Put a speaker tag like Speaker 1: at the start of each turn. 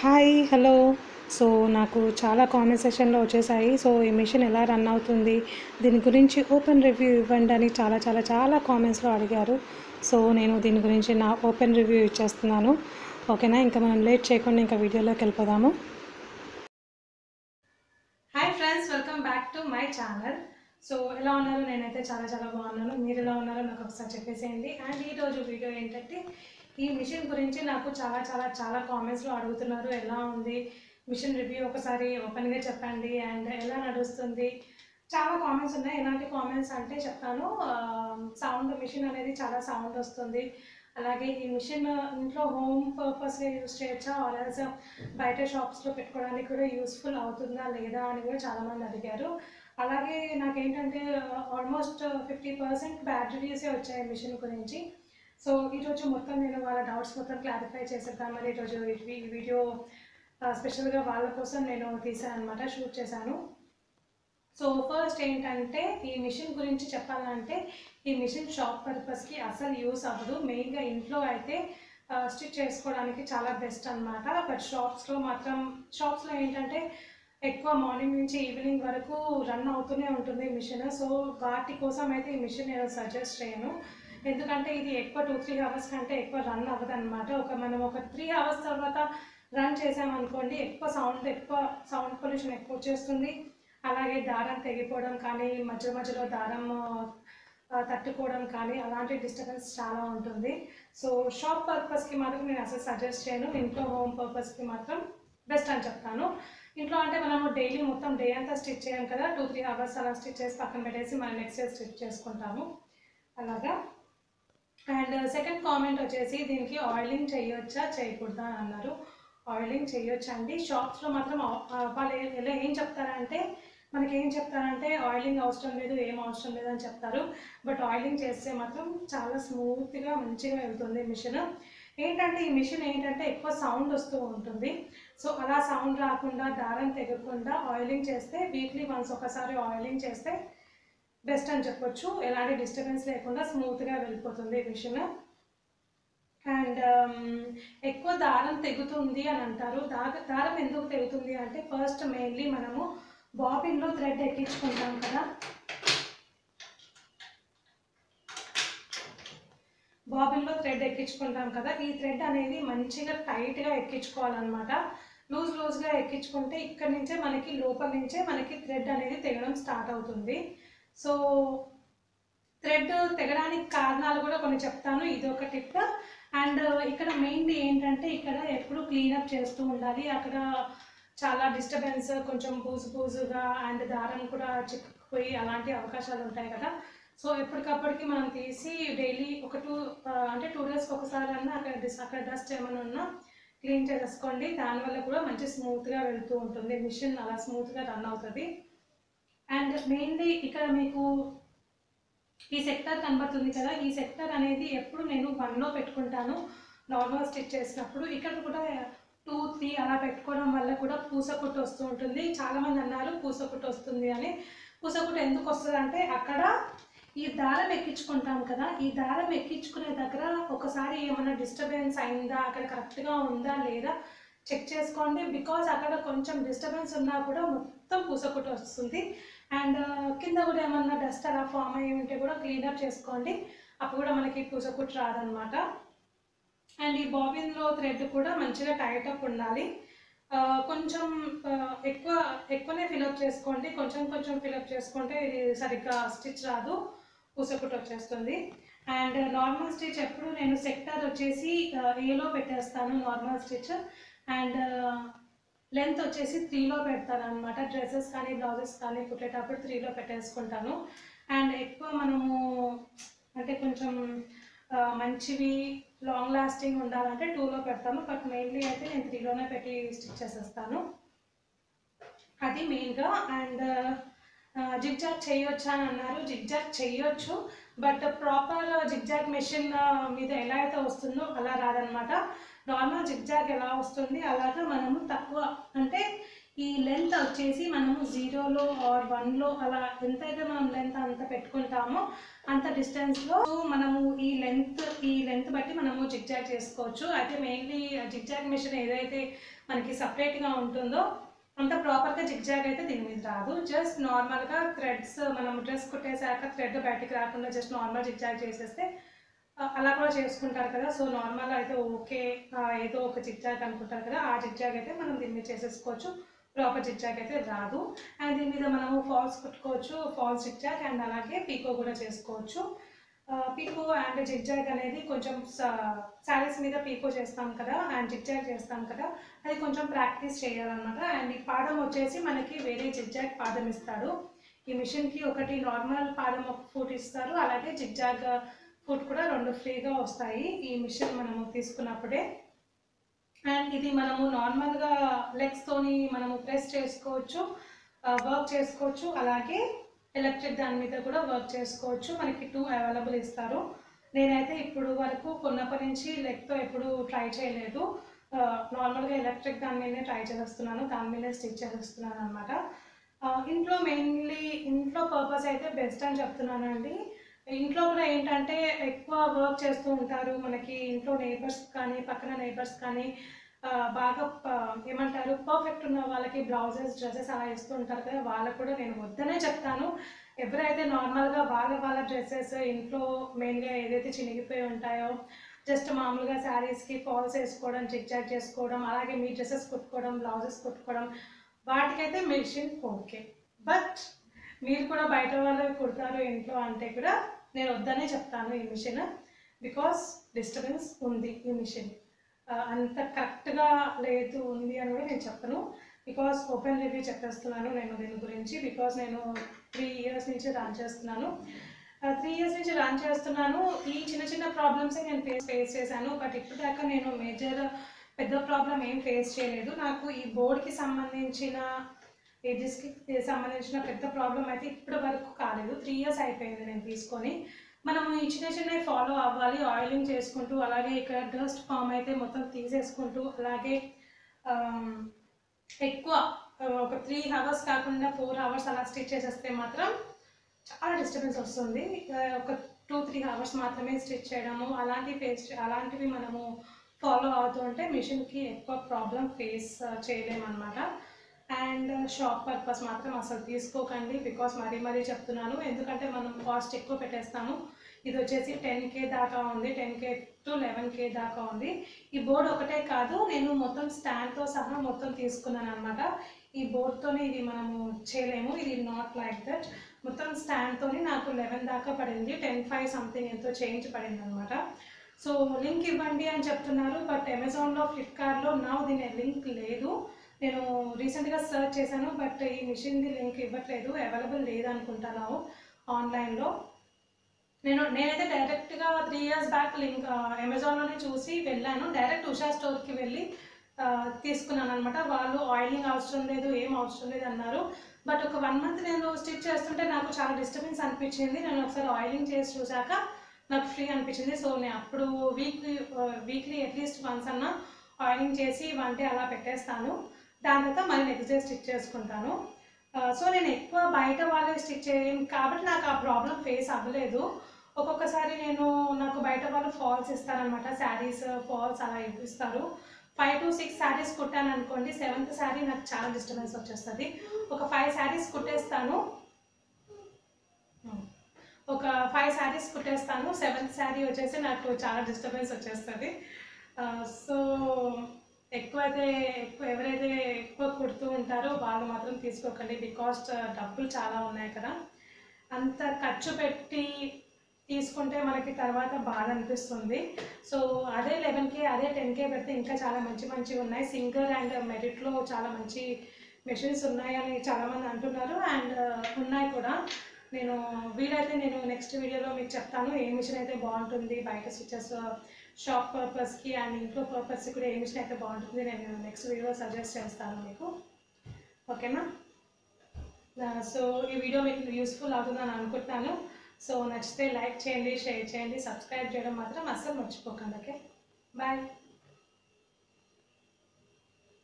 Speaker 1: hi hello so నాకు చాలా comment సెషన్లో వచ్చేసాయి సో ఈ మిషన్ ఎలా రన్ అవుతుంది దీని గురించి ఓపెన్ రివ్యూ ఇవ్వండి అని చాలా చాలా చాలా కామెంట్స్లో అడిగారు సో నేను దీని గురించి నా ఓపెన్ రివ్యూ ఇచ్చేస్తున్నాను ఓకేనా ఇంకా మనం లేట్ చేయకుండా ఇంకా వీడియోలోకి వెళ్ళిపోదాము hi friends welcome back to my channel so ఎలా ఉన్నారు నేనైతే చాలా చాలా బాగున్నాను మీరు ఎలా ఉన్నారో నాకు ఒకసారి చెప్పేసేయండి అండ్ ఈరోజు వీడియో ఏంటంటే ఈ మిషన్ గురించి నాకు చాలా చాలా చాలా కామెంట్స్లో అడుగుతున్నారు ఎలా ఉంది మిషన్ రివ్యూ ఒకసారి ఓపెన్గా చెప్పండి అండ్ ఎలా నడుస్తుంది చాలా కామెంట్స్ ఉన్నాయి ఎలాంటి కామెంట్స్ అంటే చెప్తాను సౌండ్ మిషన్ అనేది చాలా సౌండ్ వస్తుంది అలాగే ఈ మిషన్ ఇంట్లో హోమ్ పర్పస్గా యూస్ చేయొచ్చా ఆర్ఎల్స్ బయట షాప్స్లో పెట్టుకోవడానికి కూడా యూస్ఫుల్ అవుతుందా లేదా అని కూడా చాలామంది అడిగారు అలాగే నాకేంటంటే ఆల్మోస్ట్ ఫిఫ్టీ పర్సెంట్ బ్యాడ్ రివ్యూసే వచ్చాయి మిషన్ గురించి సో ఈరోజు మొత్తం నేను వాళ్ళ డౌట్స్ మొత్తం క్లారిఫై చేసేద్దాం మరి ఈరోజు ఈ వీడియో స్పెషల్గా వాళ్ళ కోసం నేను తీసాను అనమాట షూట్ చేశాను సో ఫస్ట్ ఏంటంటే ఈ మిషన్ గురించి చెప్పాలంటే ఈ మిషన్ షాప్ పర్పస్కి అసలు యూస్ అవ్వదు మెయిన్గా ఇంట్లో అయితే స్టిచ్ చేసుకోవడానికి చాలా బెస్ట్ అనమాట బట్ షాప్స్లో మాత్రం షాప్స్లో ఏంటంటే ఎక్కువ మార్నింగ్ నుంచి ఈవినింగ్ వరకు రన్ అవుతూనే ఉంటుంది మిషన్ సో వాటి కోసం అయితే ఈ మిషన్ నేను సజెస్ట్ చేయను ఎందుకంటే ఇది ఎక్కువ టూ త్రీ అవర్స్ కంటే ఎక్కువ రన్ అవ్వదు అనమాట ఒక మనం ఒక త్రీ అవర్స్ తర్వాత రన్ చేసామనుకోండి ఎక్కువ సౌండ్ ఎక్కువ సౌండ్ పొల్యూషన్ ఎక్కువ వచ్చేస్తుంది అలాగే దారం తెగిపోవడం కానీ మధ్య మధ్యలో దారం ఆ, తట్టుకోవడం కానీ అలాంటి డిస్టర్బెన్స్ చాలా ఉంటుంది సో షాప్ పర్పస్కి మాత్రం నేను అసలు సజెస్ట్ చేయను ఇంట్లో హోమ్ పర్పస్కి మాత్రం బెస్ట్ అని చెప్తాను ఇంట్లో అంటే మనము డైలీ మొత్తం డే అంతా స్టిచ్ చేయం కదా టూ త్రీ అవర్స్ అలా స్టిచ్ చేసి పక్కన పెట్టేసి మనం నెక్స్ట్ డే స్టిచ్ చేసుకుంటాము అలాగా అండ్ సెకండ్ కామెంట్ వచ్చేసి దీనికి ఆయిలింగ్ చేయొచ్చా చేయకూడదా అని అన్నారు ఆయిలింగ్ చేయొచ్చా అండి షాప్స్లో మాత్రం ఆ- ఆ వాళ్ళు ఏ- ఎలా ఏం చెప్తారంటే మనకి ఏం చెప్తారంటే ఆయిలింగ్ అవసరం లేదు ఏం అవసరం లేదు అని చెప్తారు బట్ ఆయిలింగ్ చేస్తే మాత్రం చాలా స్మూత్గా మంచిగా వెళ్తుంది మిషన్ ఏంటంటే ఈ మిషన్ ఏంటంటే ఎక్కువ సౌండ్ వస్తూ ఉంటుంది సో అలా సౌండ్ రాకుండా దారం తెగకుండా ఆయిలింగ్ చేస్తే వీక్లీ వన్స్ ఒకసారి ఆయిలింగ్ చేస్తే బెస్ట్ అని చెప్పొచ్చు ఎలాంటి డిస్టర్బెన్స్ లేకుండా స్మూత్గా వెళ్ళిపోతుంది మిషన్ అండ్ ఎక్కువ దారం తెగుతుంది అని అంటారు దాగ దారం ఎందుకు తెగుతుంది అంటే ఫస్ట్ మెయిన్లీ మనము బాబిన్లో థ్రెడ్ ఎక్కించుకుంటాం కదా బాబిన్లో థ్రెడ్ ఎక్కించుకుంటాం కదా ఈ థ్రెడ్ అనేది మంచిగా టైట్గా ఎక్కించుకోవాలన్నమాట లూజ్ లూజ్గా ఎక్కించుకుంటే ఇక్కడ నుంచే మనకి లోపల నుంచే మనకి థ్రెడ్ అనేది తెగడం స్టార్ట్ అవుతుంది సో థ్రెడ్ తెగడానికి కారణాలు కూడా కొన్ని చెప్తాను ఇది ఒక టిప్ అండ్ ఇక్కడ మెయిన్లీ ఏంటంటే ఇక్కడ ఎప్పుడు క్లీనప్ చేస్తూ ఉండాలి అక్కడ చాలా డిస్టర్బెన్స్ కొంచెం బూజు బూజుగా అండ్ దారం కూడా చిక్కుపోయి అలాంటి అవకాశాలు ఉంటాయి కదా సో ఎప్పటికప్పటికి మనం తీసి డైలీ ఒక టూ అంటే టూ డేస్కి ఒకసారి అన్నా అక్కడ డిస్ అక్కడ డస్ట్ ఏమైనా ఉన్నా క్లీన్ చేసేసుకోండి దానివల్ల కూడా మంచి స్మూత్గా వెళ్తూ ఉంటుంది మిషన్ అలా స్మూత్గా రన్ అవుతుంది అండ్ మెయిన్లీ ఇక్కడ మీకు ఈ సెక్టర్ కనబడుతుంది కదా ఈ సెక్టర్ అనేది ఎప్పుడు నేను వన్లో పెట్టుకుంటాను నార్మల్ స్టిచ్ చేసినప్పుడు ఇక్కడ కూడా టూ త్రీ అలా పెట్టుకోవడం వల్ల కూడా పూసకుట్టు వస్తూ ఉంటుంది చాలామంది అన్నారు పూసకుట్టు వస్తుంది అని పూసకుట్టు ఎందుకు వస్తుంది అంటే అక్కడ ఈ దారం ఎక్కించుకుంటాం కదా ఈ దారం ఎక్కించుకునే దగ్గర ఒకసారి ఏమైనా డిస్టర్బెన్స్ అయిందా అక్కడ కరెక్ట్గా ఉందా లేదా చెక్ చేసుకోండి బికాజ్ అక్కడ కొంచెం డిస్టర్బెన్స్ ఉన్నా కూడా మొత్తం పూసకుట్టు వస్తుంది అండ్ కింద కూడా ఏమన్నా డస్ట్ అలా ఫామ్ అయ్యి ఉంటే కూడా క్లీనప్ చేసుకోండి అప్పుడు కూడా మనకి పూసకుట్టు రాదనమాట అండ్ ఈ బాబిన్లో థ్రెడ్ కూడా మంచిగా టైట్ అప్ ఉండాలి ఆ, కొంచెం ఆ, ఎక్కువ ఎక్కువనే ఫిలప్ చేసుకోండి కొంచెం కొంచెం ఫిలప్ చేసుకుంటే ఇది సరిగ్గా స్టిచ్ రాదు పూసకుట్టు వచ్చేస్తుంది అండ్ నార్మల్ స్టిచ్ ఎప్పుడు నేను సెక్టర్ వచ్చేసి ఆ, ఏలో పెట్టేస్తాను నార్మల్ స్టిచ్ అండ్ లెంత్ వచ్చేసి త్రీలో పెడతాను అనమాట డ్రెస్సెస్ కానీ బ్లౌజెస్ కానీ కుట్టేటప్పుడు త్రీలో పెట్టేసుకుంటాను అండ్ ఎక్కువ మనము అంటే కొంచెం ఆ, మంచివి లాంగ్ లాస్టింగ్ ఉండాలంటే టూలో పెడతాను బట్ మెయిన్లీ అయితే నేను త్రీలోనే పెట్టి స్టిచ్ చేసేస్తాను అది మెయిన్గా అండ్ జిగ్జాగ్ చేయొచ్చా అని అన్నారు జిగ్జాగ్ చేయొచ్చు బట్ ప్రాపర్ జిగ్జాగ్ మెషిన్ మీద ఎలా అయితే వస్తుందో అలా రాదనమాట నార్మల్ జిగ్జాగ్ ఎలా వస్తుంది అలాగా మనము తక్కువ అంటే ఈ లెంత్ వచ్చేసి మనము జీరోలో ఆర్ వన్లో అలా ఎంతైతే మనం లెంత్ అంత పెట్టుకుంటామో అంత డిస్టెన్స్లో మనము ఈ లెంత్ ఈ లెంత్ బట్టి మనము జిగ్జాగ్ చేసుకోవచ్చు అయితే మెయిన్లీ జిగ్జాగ్ మిషన్ ఏదైతే మనకి సపరేట్గా ఉంటుందో అంత ప్రాపర్గా జిగ్జాగ్ అయితే దీని మీద రాదు జస్ట్ నార్మల్గా థ్రెడ్స్ మనం డ్రెస్ కుట్టేశాక థ్రెడ్ బయటికి రాకుండా జస్ట్ నార్మల్ జిగ్జాగ్ చేసేస్తే ఆ, అలా కూడా చేసుకుంటారు కదా సో నార్మల్గా అయితే ఓకే ఆ, ఏదో ఒక జిగ్జాగ్ అనుకుంటారు కదా ఆ జిగ్జాగ్ అయితే మనం దీని మీద చేసేసుకోవచ్చు ప్రాపర్ జిగ్జాగ్ అయితే రాదు అండ్ దీని మీద మనము ఫాల్స్ కుట్టుకోవచ్చు ఫాల్స్ జిగ్జాగ్ అండ్ అలాగే పీకో కూడా చేసుకోవచ్చు పీకో అండ్ జిగ్జాగ్ అనేది కొంచెం శారీస్ మీద పీకో చేస్తాం కదా అండ్ జిగ్జాగ్ చేస్తాం కదా అది కొంచెం ప్రాక్టీస్ చేయాలన్నమాట అండ్ ఈ పాదం వచ్చేసి మనకి వేరే జిగ్జాగ్ పాదం ఇస్తాడు ఈ మిషన్కి ఒకటి నార్మల్ పాదం ఒక ఫుట్ ఇస్తారు అలాగే జిగ్జాగ్ ఫుట్ కూడా రెండు ఫ్రీగా వస్తాయి ఈ మిషన్ మనము తీసుకున్నప్పుడే అండ్ ఇది మనము నార్మల్గా లెగ్స్తోని మనము ప్రెస్ చేసుకోవచ్చు వర్క్ చేసుకోవచ్చు అలాగే ఎలక్ట్రిక్ దాని మీద కూడా వర్క్ చేసుకోవచ్చు మనకి టూ అవైలబుల్ ఇస్తారు నేనైతే ఇప్పుడు వరకు కొన్నప్పటి నుంచి లెగ్తో ఎప్పుడు ట్రై చేయలేదు నార్మల్గా ఎలక్ట్రిక్ దాని మీదనే ట్రై చేస్తున్నాను దాని మీదే స్టిచ్ చేసేస్తున్నాను అనమాట ఇంట్లో మెయిన్లీ ఇంట్లో పర్పస్ అయితే బెస్ట్ అని చెప్తున్నానండి ఇంట్లో కూడా ఏంటంటే ఎక్కువ వర్క్ చేస్తూ ఉంటారు మనకి ఇంట్లో నేబర్స్ కానీ పక్కన నేబర్స్ కానీ ఆ, బాగా ప- ఏమంటారు పర్ఫెక్ట్ ఉన్న వాళ్ళకి బ్లౌజెస్ డ్రెస్సెస్ అలా ఇస్తూ ఉంటారు కదా వాళ్ళకు కూడా నేను వద్దనే చెప్తాను ఎవరైతే నార్మల్గా వాళ్ళ వాళ్ళ డ్రెస్సెస్ ఇంట్లో మెయిన్గా ఏదైతే చినిగిపోయి ఉంటాయో జస్ట్ మామూలుగా శారీస్కి ఫాల్స్ వేసుకోవడం చిక్చాక్ చేసుకోవడం అలాగే మీ డ్రెస్సెస్ కుట్టుకోవడం బ్లౌజెస్ కుట్టుకోవడం వాటికైతే మెషిన్ ఓకే బట్ మీరు కూడా బయట వాళ్ళు కుడతారు ఇంట్లో అంటే కూడా నేను వద్దనే చెప్తాను ఈ మిషన్ బికాస్ డిస్టర్బెన్స్ ఉంది ఈ మిషన్ అంత కరెక్ట్గా లేదు ఉంది అని కూడా నేను చెప్పను బికాస్ ఓపెన్ రివ్యూ చెప్పేస్తున్నాను నేను దీని గురించి బికాస్ నేను త్రీ ఇయర్స్ నుంచి రన్ చేస్తున్నాను త్రీ ఇయర్స్ నుంచి రన్ చేస్తున్నాను ఈ చిన్న చిన్న ప్రాబ్లమ్స్ నేను ఫేస్ ఫేస్ చేశాను బట్ ఇప్పుడు దాకా నేను మేజర్ పెద్ద ప్రాబ్లం ఏం ఫేస్ చేయలేదు నాకు ఈ బోర్డ్కి సంబంధించిన ఏజెస్కి సంబంధించిన పెద్ద ప్రాబ్లం అయితే ఇప్పటి వరకు కాలేదు త్రీ ఇయర్స్ అయిపోయింది నేను తీసుకొని మనము ఈ చిన్న చిన్నవి ఫాలో అవ్వాలి ఆయిలింగ్ చేసుకుంటూ అలాగే ఇక్కడ డస్ట్ ఫామ్ అయితే మొత్తం తీసేసుకుంటూ అలాగే ఆమ్, ఎక్కువ ఆ, ఒక త్రీ అవర్స్ కాకుండా ఫోర్ అవర్స్ అలా స్టిచ్ చేసేస్తే మాత్రం చాలా డిస్టర్బెన్స్ వస్తుంది ఆ, ఒక టూ త్రీ అవర్స్ మాత్రమే స్టిచ్ చేయడము అలాంటి ఫేస్ అలాంటివి మనము ఫాలో అవుతూ ఉంటే మిషన్కి ఎక్కువ ప్రాబ్లం ఫేస్ చేయలేమన్నమాట అండ్ షాప్ పర్పస్ మాత్రం అసలు తీసుకోకండి బికాస్ మరీ మరీ చెప్తున్నాను ఎందుకంటే మనం కాస్ట్ ఎక్కువ పెట్టేస్తాము ఇది వచ్చేసి టెన్ కే దాకా ఉంది ten K to eleven K దాకా ఉంది ఈ బోర్డు ఒకటే కాదు నేను మొత్తం స్టాండ్తో సహా మొత్తం తీసుకున్నాను అనమాట ఈ బోర్డ్తోనే ఇది మనము చేయలేము ఇది నాట్ లైక్ దట్ మొత్తం స్టాండ్తోని నాకు లెవెన్ దాకా పడింది టెన్ ఫైవ్ సంథింగ్ ఎంతో చేంజ్ పడింది అనమాట సో లింక్ ఇవ్వండి అని చెప్తున్నారు బట్ అమెజాన్లో ఫ్లిప్కార్ట్లో నా దీని లింక్ లేదు నేను రీసెంట్గా సెర్చ్ చేశాను బట్ ఈ మిషన్ది లింక్ ఇవ్వట్లేదు అవైలబుల్ లేదనుకుంటాను ఆన్లైన్లో నేను నేనైతే డైరెక్ట్గా త్రీ ఇయర్స్ బ్యాక్ లింక్ అమెజాన్లోనే చూసి వెళ్ళాను డైరెక్ట్ ఉషా స్టోర్కి వెళ్ళి ఆ, తీసుకున్నాను అనమాట వాళ్ళు ఆయిలింగ్ అవసరం లేదు ఏం అవసరం లేదు అన్నారు బట్ ఒక వన్ మంత్ నేను స్టిచ్ చేస్తుంటే నాకు చాలా డిస్టర్బెన్స్ అనిపించింది నేను ఒకసారి ఆయిలింగ్ చేసి చూసాక నాకు ఫ్రీ అనిపించింది సో నేను అప్పుడు వీక్లీ వీక్లీ అట్లీస్ట్ వన్స్ అన్న ఆయిలింగ్ చేసి వన్ డే అలా పెట్టేస్తాను దాని తర్వాత మళ్ళీ నెక్స్ట్ డే స్టిచ్ చేసుకుంటాను సో నేను ఎక్కువ బయట వాళ్ళే స్టిచ్ చేయను కాబట్టి నాకు ఆ ప్రాబ్లం ఫేస్ అవ్వలేదు ఒక్కొక్కసారి నేను నాకు బయట వాళ్ళు ఫాల్స్ ఇస్తారనమాట శారీస్ ఫాల్స్ అలా ఇస్తారు ఫైవ్ టు సిక్స్ శారీస్ కుట్టాను అనుకోండి సెవెంత్ శారీ నాకు చాలా డిస్టర్బెన్స్ వచ్చేస్తుంది ఒక ఫైవ్ శారీస్ కుట్టేస్తాను ఒక ఫైవ్ శారీస్ కుట్టేస్తాను సెవెంత్ శారీ వచ్చేసి నాకు చాలా డిస్టర్బెన్స్ వచ్చేస్తుంది సో ఎక్కువైతే ఎక్కువ ఎవరైతే ఎక్కువ కుడుతూ ఉంటారో వాళ్ళు మాత్రం తీసుకోకండి బికాస్ డబ్బులు చాలా ఉన్నాయి కదా అంత ఖర్చు పెట్టి తీసుకుంటే మనకి తర్వాత బాధ అనిపిస్తుంది సో అదే లెవెన్కే అదే టెన్కే పెడితే ఇంకా చాలా మంచి మంచివి ఉన్నాయి సింగర్ అండ్ మెరిట్లో చాలా మంచి మెషిన్స్ ఉన్నాయని చాలామంది అంటున్నారు అండ్ ఉన్నాయి కూడా నేను వీలైతే నేను నెక్స్ట్ వీడియోలో మీకు చెప్తాను ఏ మిషన్ అయితే బాగుంటుంది బయట స్విచెస్ షాప్ పర్పస్కి అండ్ ఇంట్లో పర్పస్కి కూడా ఏ మిషన్ అయితే బాగుంటుంది నేను నెక్స్ట్ వీడియోలో సజెస్ట్ చేస్తాను మీకు ఓకేనా సో ఈ వీడియో మీకు యూస్ఫుల్ అవుతుందని అనుకుంటున్నాను సో నచ్చితే లైక్ చేయండి షేర్ చేయండి సబ్స్క్రైబ్ చేయడం మాత్రం అస్సలు మర్చిపోకండి ఓకే బాయ్